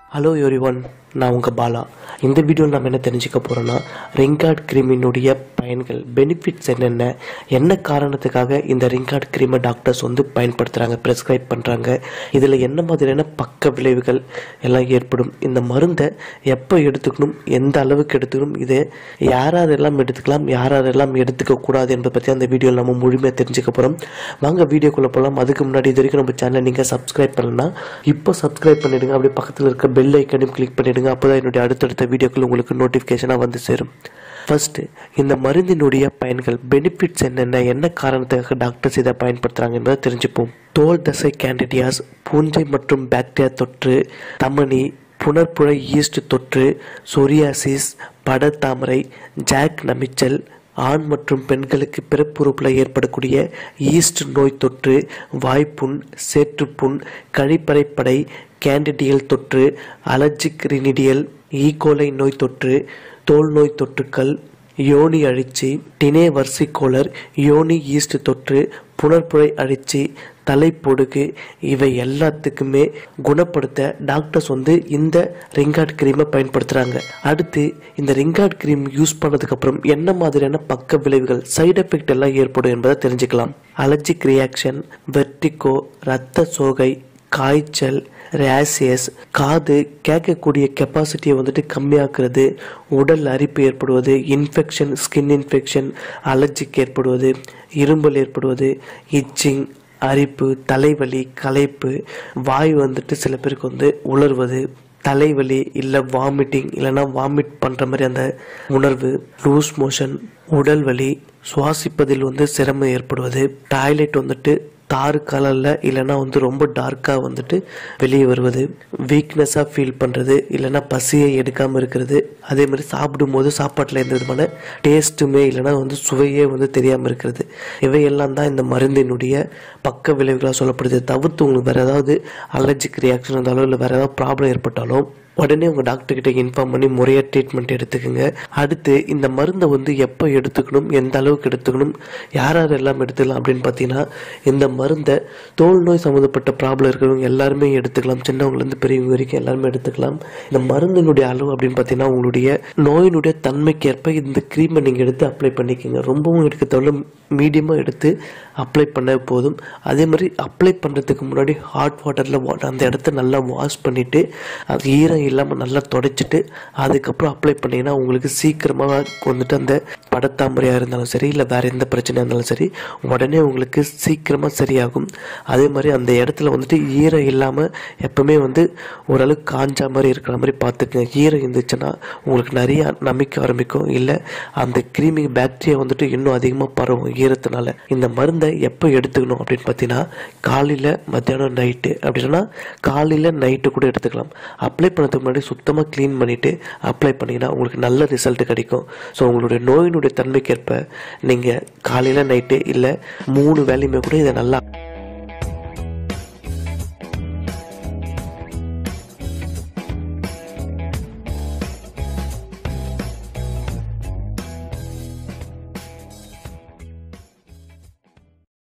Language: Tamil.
ஹலோ எவ்ரிவன் நான் உங்கள் பாலா இந்த வீடியோவில் நம்ம என்ன தெரிஞ்சுக்க போகிறோன்னா ரிங்கார்ட் கிரீமினுடைய பயன்கள் பெனிஃபிட்ஸ் என்னென்ன என்ன காரணத்துக்காக இந்த ரிங்கார்ட் கிரீமை டாக்டர்ஸ் வந்து பயன்படுத்துகிறாங்க ப்ரெஸ்கிரைப் பண்ணுறாங்க இதில் என்ன மாதிரியான பக்க விளைவுகள் எல்லாம் ஏற்படும் இந்த மருந்தை எப்போ எடுத்துக்கணும் எந்த அளவுக்கு எடுத்துக்கணும் இதை யார் யாரெல்லாம் எடுத்துக்கலாம் யார் யாரெல்லாம் எடுத்துக்க கூடாது என்பதை பற்றி அந்த வீடியோவில் நம்ம முழுமையாக தெரிஞ்சுக்க போகிறோம் வாங்க வீடியோக்குள்ளே போகலாம் அதுக்கு முன்னாடி இது வரைக்கும் நம்ம சேனலை நீங்கள் சப்ஸ்கிரைப் பண்ணலன்னா இப்போ சப்ஸ்கிரைப் பண்ணிடுங்க அப்படியே பக்கத்தில் இருக்க பெல் ஐக்கனையும் கிளிக் பண்ணிடுங்க அப்போ தான் என்னுடைய அடுத்தடுத்த வீடியோக்கள் உங்களுக்கு நோட்டிஃபிகேஷனாக வந்து சேரும் ஃபர்ஸ்ட் இந்த மருந்தினுடைய பயன்கள் பெனிஃபிட்ஸ் என்னென்ன என்ன காரணத்துக்காக டாக்டர்ஸ் இதை பயன்படுத்துகிறாங்க என்பதை தெரிஞ்சுப்போம் தோல் தசை கேண்டிடியாஸ் பூஞ்சை மற்றும் பாக்டீரியா தொற்று தமனி புனர்புழை ஈஸ்ட் தொற்று சொரியாசிஸ் படத்தாமரை ஜாக் நமிச்சல் ஆண் மற்றும் பெண்களுக்கு பிறப்புறுப்பில் ஏற்படக்கூடிய ஈஸ்ட் நோய் தொற்று வாய்ப்புண் சேற்றுப்புண் கழிப்பறைப்படை கேண்டிடியல் தொற்று அலர்ஜிக் ரினிடியல் ஈகோலை நோய் தொற்று தோல் நோய் தொற்றுக்கள் யோனி அழிச்சி டினே வர்சிகோலர் யோனி ஈஸ்ட் தொற்று புனர்புழை அழிச்சி தலைப்பொடுகு இவை எல்லாத்துக்குமே குணப்படுத்த டாக்டர்ஸ் வந்து இந்த ரிங்கார்ட் கிரீமை பயன்படுத்துகிறாங்க அடுத்து இந்த ரிங்கார்ட் கிரீம் யூஸ் பண்ணதுக்கப்புறம் என்ன மாதிரியான பக்க விளைவுகள் சைடு எஃபெக்ட் எல்லாம் ஏற்படும் என்பதை தெரிஞ்சுக்கலாம் அலர்ஜிக் ரியாக்ஷன் வெர்டிகோ இரத்த சோகை காய்ச்சல் ரேசியஸ் காது கேட்கக்கூடிய கெப்பாசிட்டியை வந்துட்டு கம்மியாக்குறது உடல் அரிப்பு ஏற்படுவது இன்ஃபெக்ஷன் ஸ்கின் இன்ஃபெக்ஷன் அலர்ஜிக் ஏற்படுவது இரும்பல் ஏற்படுவது இச்சிங் அரிப்பு தலைவலி களைப்பு வாய் வந்துட்டு சில பேருக்கு வந்து உலர்வது தலைவலி இல்லை வாமிட்டிங் இல்லைன்னா வாமிட் பண்ணுற மாதிரி அந்த உணர்வு லூஸ் மோஷன் உடல் வலி சுவாசிப்பதில் வந்து சிரமம் ஏற்படுவது டாய்லெட் வந்துட்டு தாறு கலரில் இல்லைன்னா வந்து ரொம்ப டார்க்காக வந்துட்டு வெளியே வருவது வீக்னஸாக ஃபீல் பண்ணுறது இல்லைன்னா பசியை எடுக்காமல் இருக்கிறது அதே மாதிரி சாப்பிடும்போது சாப்பாட்டில் எந்த விதமான டேஸ்ட்டுமே இல்லைன்னா வந்து சுவையே வந்து தெரியாமல் இருக்கிறது இவையெல்லாம் தான் இந்த மருந்தினுடைய பக்க விளைவுகளாக சொல்லப்படுது தவிர்த்து உங்களுக்கு வேறு ஏதாவது அலர்ஜிக் ரியாக்ஷன் இருந்தாலும் இல்லை வேறு ஏதாவது ப்ராப்ளம் ஏற்பட்டாலும் உடனே உங்கள் டாக்டர்கிட்ட இன்ஃபார்ம் பண்ணி முறையாக ட்ரீட்மெண்ட் எடுத்துக்கோங்க அடுத்து இந்த மருந்தை வந்து எப்போ எடுத்துக்கணும் எந்த அளவுக்கு எடுத்துக்கணும் யார் யார் எல்லாம் எடுத்துக்கலாம் அப்படின்னு பார்த்தீங்கன்னா இந்த மருந்தை தோல் நோய் சம்மந்தப்பட்ட ப்ராப்ளம் இருக்கிறவங்க எல்லாருமே எடுத்துக்கலாம் சின்னவங்கலேருந்து பெரியவங்க வரைக்கும் எல்லாருமே எடுத்துக்கலாம் இந்த மருந்தினுடைய அளவு அப்படின்னு பார்த்தீங்கன்னா உங்களுடைய நோயினுடைய தன்மைக்கேற்ப இந்த க்ரீமை நீங்கள் எடுத்து அப்ளை பண்ணிக்கோங்க ரொம்பவும் எடுக்க தேவையில்ல மீடியமாக எடுத்து அப்ளை பண்ண போதும் அதே மாதிரி அப்ளை பண்ணுறதுக்கு முன்னாடி ஹாட் வாட்டரில் அந்த இடத்த நல்லா வாஷ் பண்ணிவிட்டு அது ஈரம் இல்லாமல் நல்லா தொடச்சிட்டு அதுக்கப்புறம் அப்ளை பண்ணிங்கன்னா உங்களுக்கு சீக்கிரமாக வந்துட்டு அந்த படத்தாமரையாக இருந்தாலும் சரி இல்லை வேறு எந்த பிரச்சனையாக இருந்தாலும் சரி உடனே உங்களுக்கு சீக்கிரமாக சரியாகும் அதே மாதிரி அந்த இடத்துல வந்துட்டு ஈரம் இல்லாமல் எப்பவுமே வந்து ஓரளவுக்கு காஞ்சா மாதிரி இருக்கிற மாதிரி பார்த்துக்கங்க ஈரம் இருந்துச்சுன்னா உங்களுக்கு நிறைய நமிக்க ஆரம்பிக்கும் இல்லை அந்த கிருமி பாக்டீரியா வந்துட்டு இன்னும் அதிகமாக பரவும் ஈரத்தினால இந்த மருந்தை எப்போ எடுத்துக்கணும் அப்படின்னு பார்த்தீங்கன்னா காலையில் மத்தியானம் நைட்டு அப்படின்னா காலையில் நைட்டு கூட எடுத்துக்கலாம் அப்ளை பண்ணதுக்கு முன்னாடி சுத்தமாக க்ளீன் பண்ணிவிட்டு அப்ளை பண்ணிங்கன்னா உங்களுக்கு நல்ல ரிசல்ட் கிடைக்கும் ஸோ உங்களுடைய நோயினுடைய தன்மைக்கேற்ப நீங்கள் காலையில் நைட்டு இல்லை மூணு வேலையுமே கூட இதை நல்லா